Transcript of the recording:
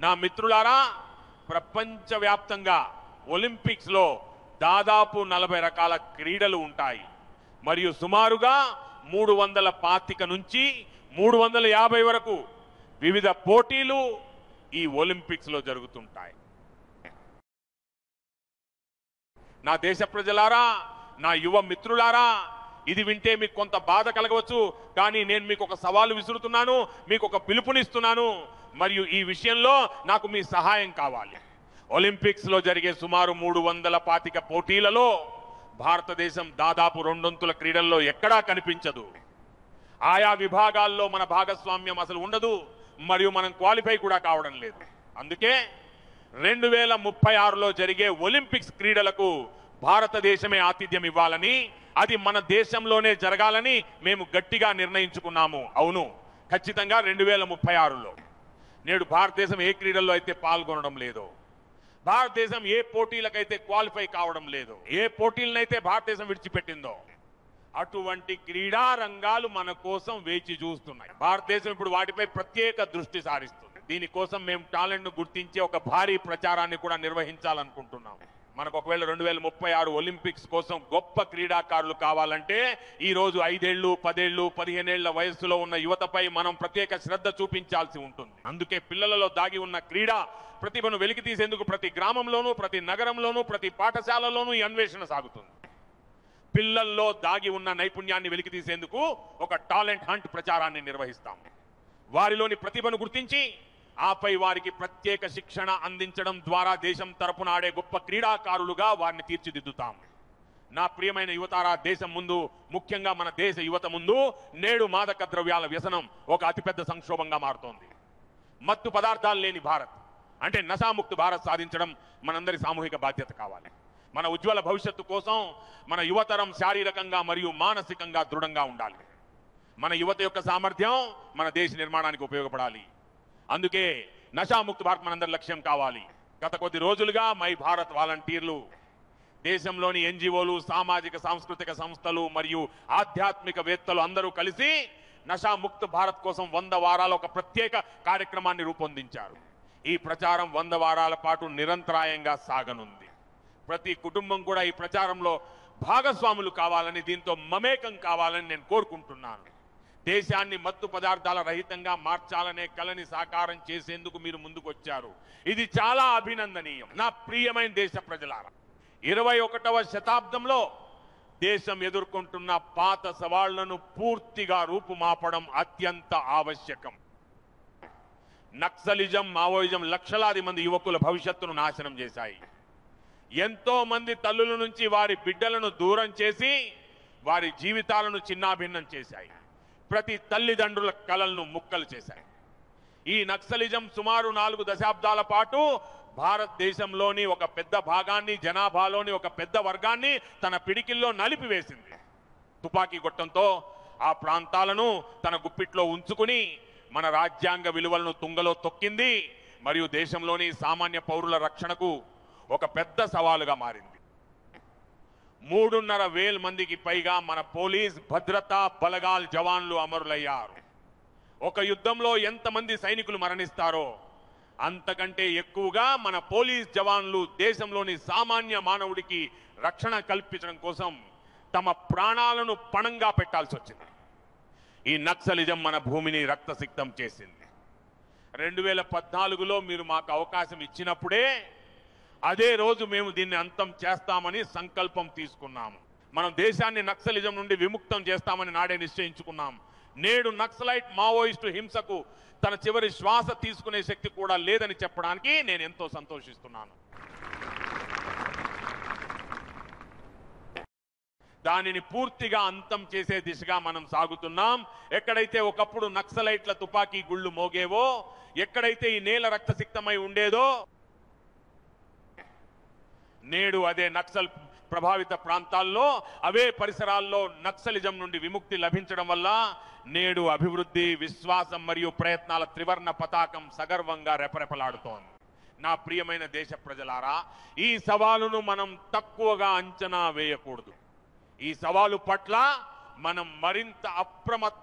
నా మిత్రులారా ప్రపంచవ్యాప్తంగా ఒలింపిక్స్ లో దాదాపు నలభై రకాల క్రీడలు ఉంటాయి మరియు సుమారుగా మూడు వందల పాతిక నుంచి మూడు వందల యాభై వరకు వివిధ పోటీలు ఈ ఒలింపిక్స్ లో జరుగుతుంటాయి నా దేశ ప్రజలారా నా యువ మిత్రులారా ఇది వింటే మీకు కొంత బాధ కలగవచ్చు కానీ నేను మీకు ఒక సవాలు విసురుతున్నాను మీకు ఒక పిలుపునిస్తున్నాను మరియు ఈ విషయంలో నాకు మీ సహాయం కావాలి ఒలింపిక్స్ లో జరిగే సుమారు మూడు వందల పాతిక పోటీలలో భారతదేశం దాదాపు రెండొంతుల క్రీడల్లో ఎక్కడా కనిపించదు ఆయా విభాగాల్లో మన భాగస్వామ్యం అసలు ఉండదు మరియు మనం క్వాలిఫై కూడా కావడం లేదు అందుకే రెండు వేల ముప్పై ఆరులో జరిగే ఒలింపిక్స్ క్రీడలకు భారతదేశమే ఆతిథ్యం ఇవ్వాలని అది మన దేశంలోనే జరగాలని మేము గట్టిగా నిర్ణయించుకున్నాము అవును ఖచ్చితంగా రెండు వేల ముప్పై ఆరులో నేడు భారతదేశం ఏ క్రీడల్లో అయితే పాల్గొనడం లేదో భారతదేశం ఏ పోటీలకైతే క్వాలిఫై కావడం లేదు ఏ పోటీలనైతే భారతదేశం విడిచిపెట్టిందో అటువంటి క్రీడా రంగాలు మన కోసం వేచి చూస్తున్నాయి భారతదేశం ఇప్పుడు వాటిపై ప్రత్యేక దృష్టి సారిస్తుంది దీనికోసం మేము టాలెంట్ ను గుర్తించే ఒక భారీ ప్రచారాన్ని కూడా నిర్వహించాలనుకుంటున్నాం మనకు ఒకవేళ రెండు వేల ముప్పై ఆరు ఒలింపిక్స్ కోసం గొప్ప క్రీడాకారులు కావాలంటే ఈ రోజు ఐదేళ్లు పదేళ్లు పదిహేనేళ్ల వయస్సులో ఉన్న యువతపై మనం ప్రత్యేక శ్రద్ధ చూపించాల్సి ఉంటుంది అందుకే పిల్లలలో దాగి ఉన్న క్రీడా ప్రతిభను వెలికి తీసేందుకు ప్రతి గ్రామంలోనూ ప్రతి నగరంలోనూ ప్రతి పాఠశాలలోనూ ఈ అన్వేషణ సాగుతుంది పిల్లల్లో దాగి ఉన్న నైపుణ్యాన్ని వెలికి తీసేందుకు ఒక టాలెంట్ హంట్ ప్రచారాన్ని నిర్వహిస్తాం వారిలోని ప్రతిభను గుర్తించి ఆపై వారికి ప్రత్యేక శిక్షణ అందించడం ద్వారా దేశం తరపున ఆడే గొప్ప క్రీడాకారులుగా వారిని తీర్చిదిద్దుతాం నా ప్రియమైన యువతారా దేశం ముందు ముఖ్యంగా మన దేశ యువత ముందు నేడు మాదక ద్రవ్యాల వ్యసనం ఒక అతిపెద్ద సంక్షోభంగా మారుతోంది మత్తు పదార్థాలు లేని భారత్ అంటే నశాముక్త భారత్ సాధించడం మనందరి సామూహిక బాధ్యత కావాలి మన ఉజ్వల భవిష్యత్తు కోసం మన యువతరం శారీరకంగా మరియు మానసికంగా దృఢంగా ఉండాలి మన యువత యొక్క సామర్థ్యం మన దేశ నిర్మాణానికి ఉపయోగపడాలి అందుకే నశాముక్త భారత్ మనందరి లక్ష్యం కావాలి గత కొద్ది రోజులుగా మై భారత్ వాలంటీర్లు దేశంలోని ఎన్జిఓలు సామాజిక సాంస్కృతిక సంస్థలు మరియు ఆధ్యాత్మిక వేత్తలు అందరూ కలిసి నషాముక్త భారత్ కోసం వంద వారాల ఒక ప్రత్యేక కార్యక్రమాన్ని రూపొందించారు ఈ ప్రచారం వంద వారాల పాటు నిరంతరాయంగా సాగనుంది ప్రతి కుటుంబం కూడా ఈ ప్రచారంలో భాగస్వాములు కావాలని దీంతో మమేకం కావాలని నేను కోరుకుంటున్నాను దేశాన్ని మత్తు పదార్థాల రహితంగా మార్చాలనే కలని సాకారం చేసేందుకు మీరు ముందుకొచ్చారు ఇది చాలా అభినందనీయం నా ప్రియమైన దేశ ప్రజలారా ఇరవై ఒకటవ శతాబ్దంలో దేశం ఎదుర్కొంటున్న పాత సవాళ్లను పూర్తిగా రూపుమాపడం అత్యంత ఆవశ్యకం నక్సలిజం మావోయిజం లక్షలాది మంది యువకుల భవిష్యత్తును నాశనం చేశాయి ఎంతో మంది తల్లుల నుంచి వారి బిడ్డలను దూరం చేసి వారి జీవితాలను చిన్నాభిన్నం చేశాయి ప్రతి తల్లిదండ్రుల కలలను ముక్కలు చేశాయి ఈ నక్సలిజం సుమారు నాలుగు దశాబ్దాల పాటు భారతదేశంలోని ఒక పెద్ద భాగాన్ని జనాభాలోని ఒక పెద్ద వర్గాన్ని తన పిడికిల్లో నలిపివేసింది తుపాకీ గొట్టంతో ఆ ప్రాంతాలను తన గుప్పిట్లో ఉంచుకుని మన రాజ్యాంగ విలువలను తుంగలో తొక్కింది మరియు దేశంలోని సామాన్య పౌరుల రక్షణకు ఒక పెద్ద సవాలుగా మారింది మూడున్నర వేల మందికి పైగా మన పోలీస్ భద్రతా బలగాల్ జవాన్లు అమరులయ్యారు ఒక యుద్ధంలో ఎంతమంది సైనికులు మరణిస్తారో అంతకంటే ఎక్కువగా మన పోలీస్ జవాన్లు దేశంలోని సామాన్య మానవుడికి రక్షణ కల్పించడం కోసం తమ ప్రాణాలను పణంగా పెట్టాల్సి వచ్చింది ఈ నక్సలిజం మన భూమిని రక్తసిక్తం చేసింది రెండు వేల పద్నాలుగులో మీరు మాకు అవకాశం ఇచ్చినప్పుడే అదే రోజు మేము దీన్ని అంతం చేస్తామని సంకల్పం తీసుకున్నాము మనం దేశాన్ని నక్సలిజం నుండి విముక్తం చేస్తామని నాడే నిశ్చయించుకున్నాం నేడు నక్సలైట్ మావోయిస్టు హింసకు తన చివరి శ్వాస తీసుకునే శక్తి కూడా లేదని చెప్పడానికి నేను ఎంతో సంతోషిస్తున్నాను దానిని పూర్తిగా అంతం చేసే దిశగా మనం సాగుతున్నాం ఎక్కడైతే ఒకప్పుడు నక్సలైట్ల తుపాకీ గుళ్ళు మోగేవో ఎక్కడైతే ఈ నేల రక్తసిక్తమై ఉండేదో నేడు అదే నక్సల్ ప్రభావిత ప్రాంతాల్లో అవే పరిసరాల్లో నక్సలిజం నుండి విముక్తి లభించడం వల్ల నేడు అభివృద్ధి విశ్వాసం మరియు ప్రయత్నాల త్రివర్ణ పతాకం సగర్వంగా రెపరెపలాడుతోంది నా ప్రియమైన దేశ ప్రజలారా ఈ సవాలును మనం తక్కువగా అంచనా వేయకూడదు ఈ సవాలు పట్ల మనం మరింత అప్రమత్త